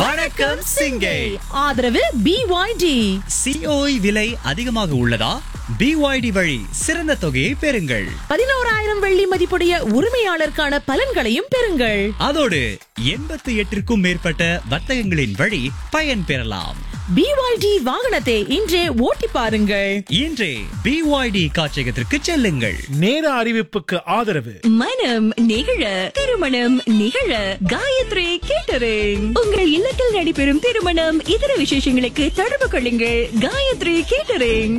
வணக்கம் சிங்கை ஆதரவு பிஒய்டி சிஓஇ விலை அதிகமாக உள்ளதா பிஒய்டி வழி சிறந்த தொகையை பெறுங்கள் பதினோராயிரம் வெள்ளி மதிப்புடைய உரிமையாளருக்கான பலன்களையும் பெறுங்கள் அதோடு எண்பத்தி எட்டிற்கும் மேற்பட்ட வர்த்தகங்களின் வழி பயன் பெறலாம் பிஒய்டி வாகனத்தை இன்றே ஓட்டி பாருங்கள் இன்றே பிஒய்டி காட்சியகத்திற்கு செல்லுங்கள் நேர அறிவிப்புக்கு ஆதரவு மனம் நிகழ திருமணம் நிகழ காயத்ரி கேட்டரிங் உங்கள் இல்லத்தில் நடைபெறும் திருமணம் இதர விசேஷங்களுக்கு தொடர்பு கொள்ளுங்கள் காயத்ரி கேட்டரிங்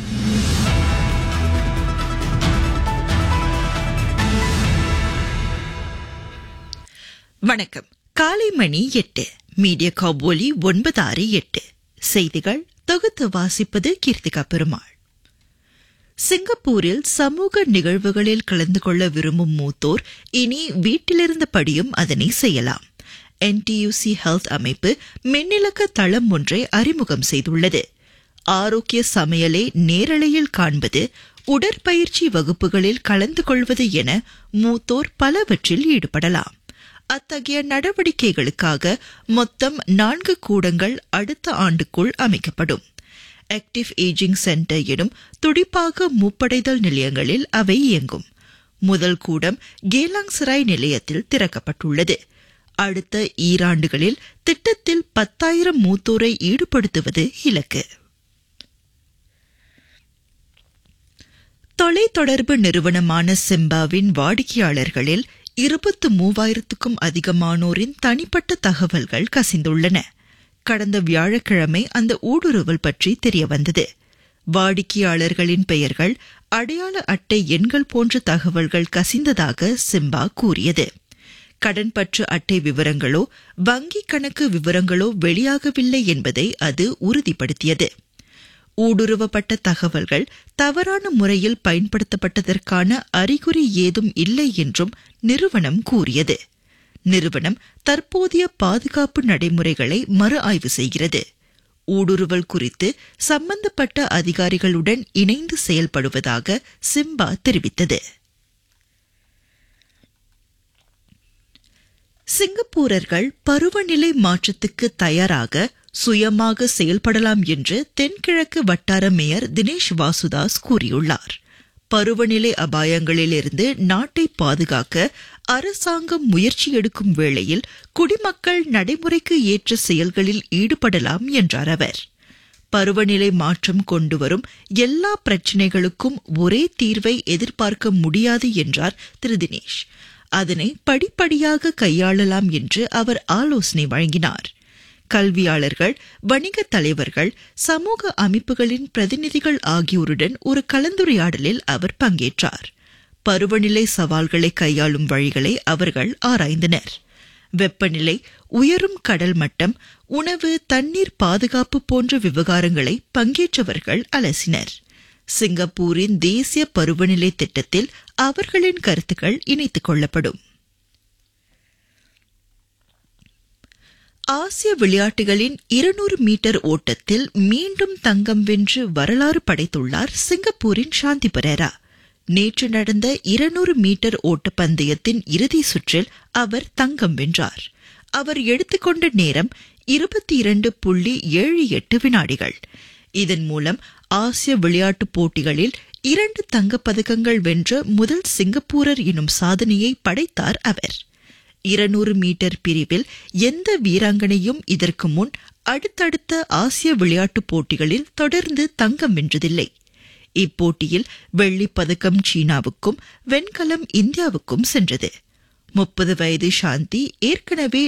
வணக்கம் காலை மணி எட்டு மீடியா காபோலி ஒன்பது ஆறு எட்டு செய்திகள் தொகுத்து வாசிப்பது கீர்த்திகா பெருமாள் சிங்கப்பூரில் சமூக நிகழ்வுகளில் கலந்து கொள்ள விரும்பும் மூத்தோர் இனி வீட்டிலிருந்தபடியும் அதனை செய்யலாம் என்டியூசி ஹெல்த் அமைப்பு மின்னிலக்க தளம் ஒன்றை அறிமுகம் செய்துள்ளது ஆரோக்கிய சமையலை நேரலையில் காண்பது உடற்பயிற்சி வகுப்புகளில் கலந்து கொள்வது என மூத்தோர் பலவற்றில் ஈடுபடலாம் அத்தகைய நடவடிக்கைகளுக்காக மொத்தம் நான்கு கூடங்கள் அடுத்த ஆண்டுக்குள் அமைக்கப்படும் ஆக்டிவ் ஏஜிங் சென்டர் எனும் துடிப்பாக மூப்படைதல் நிலையங்களில் அவை இயங்கும் முதல் கூடம் கேலாங் சராய் நிலையத்தில் திறக்கப்பட்டுள்ளது அடுத்த ஈராண்டுகளில் திட்டத்தில் பத்தாயிரம் மூத்தோரை ஈடுபடுத்துவது இலக்கு தொலைத்தொடர்பு நிறுவனமான சிம்பாவின் வாடிக்கையாளர்களில் இருபத்து மூவாயிரத்துக்கும் அதிகமானோரின் தனிப்பட்ட தகவல்கள் கசிந்துள்ளன கடந்த வியாழக்கிழமை அந்த ஊடுருவல் பற்றி தெரியவந்தது வாடிக்கையாளர்களின் பெயர்கள் அடையாள அட்டை எண்கள் போன்ற தகவல்கள் கசிந்ததாக சிம்பா கூறியது கடன்பற்று அட்டை விவரங்களோ வங்கி கணக்கு விவரங்களோ வெளியாகவில்லை என்பதை அது உறுதிப்படுத்தியது ஊடுருவப்பட்ட தகவல்கள் தவறான முறையில் பயன்படுத்தப்பட்டதற்கான அறிகுறி ஏதும் இல்லை என்றும் நிறுவனம் கூறியது நிறுவனம் தற்போதைய பாதுகாப்பு நடைமுறைகளை மறு ஆய்வு செய்கிறது ஊடுருவல் குறித்து சம்பந்தப்பட்ட அதிகாரிகளுடன் இணைந்து செயல்படுவதாக சிம்பா தெரிவித்தது சிங்கப்பூரர்கள் பருவநிலை மாற்றத்துக்கு தயாராக சுயமாக செயல்படலாம் என்று தென்கிழக்கு வட்டார மேயர் தினேஷ் வாசுதாஸ் கூறியுள்ளார் பருவநிலை அபாயங்களிலிருந்து நாட்டை பாதுகாக்க அரசாங்கம் முயற்சி எடுக்கும் வேளையில் குடிமக்கள் நடைமுறைக்கு ஏற்ற செயல்களில் ஈடுபடலாம் என்றார் அவர் பருவநிலை மாற்றம் கொண்டுவரும் எல்லா பிரச்சினைகளுக்கும் ஒரே தீர்வை எதிர்பார்க்க முடியாது என்றார் திரு தினேஷ் அதனை படிப்படியாக கையாளலாம் என்று அவர் ஆலோசனை வழங்கினார் கல்வியாளர்கள் வணிக தலைவர்கள் சமூக அமைப்புகளின் பிரதிநிதிகள் ஆகியோருடன் ஒரு கலந்துரையாடலில் அவர் பங்கேற்றார் பருவநிலை சவால்களை கையாளும் வழிகளை அவர்கள் ஆராய்ந்தனர் வெப்பநிலை உயரும் கடல் மட்டம் உணவு தண்ணீர் பாதுகாப்பு போன்ற விவகாரங்களை பங்கேற்றவர்கள் அலசினர் சிங்கப்பூரின் தேசிய பருவநிலை திட்டத்தில் அவர்களின் கருத்துக்கள் இணைத்துக் கொள்ளப்படும் ஆசிய விளையாட்டுகளின் இருநூறு மீட்டர் ஓட்டத்தில் மீண்டும் தங்கம் வென்று வரலாறு படைத்துள்ளார் சிங்கப்பூரின் சாந்தி பரேரா நேற்று நடந்த இருநூறு மீட்டர் ஓட்டப்பந்தயத்தின் இறுதி சுற்றில் அவர் தங்கம் வென்றார் அவர் எடுத்துக்கொண்ட நேரம் இருபத்தி இரண்டு புள்ளி ஏழு எட்டு வினாடிகள் இதன் மூலம் ஆசிய விளையாட்டுப் போட்டிகளில் இரண்டு தங்கப்பதக்கங்கள் வென்ற முதல் சிங்கப்பூரர் எனும் சாதனையை படைத்தார் அவர் இருநூறு மீட்டர் பிரிவில் எந்த வீராங்கனையும் இதற்கு முன் அடுத்தடுத்த ஆசிய விளையாட்டுப் போட்டிகளில் தொடர்ந்து தங்கம் வென்றதில்லை இப்போட்டியில் வெள்ளிப் பதக்கம் சீனாவுக்கும் வெண்கலம் இந்தியாவுக்கும் சென்றது முப்பது வயது சாந்தி ஏற்கனவே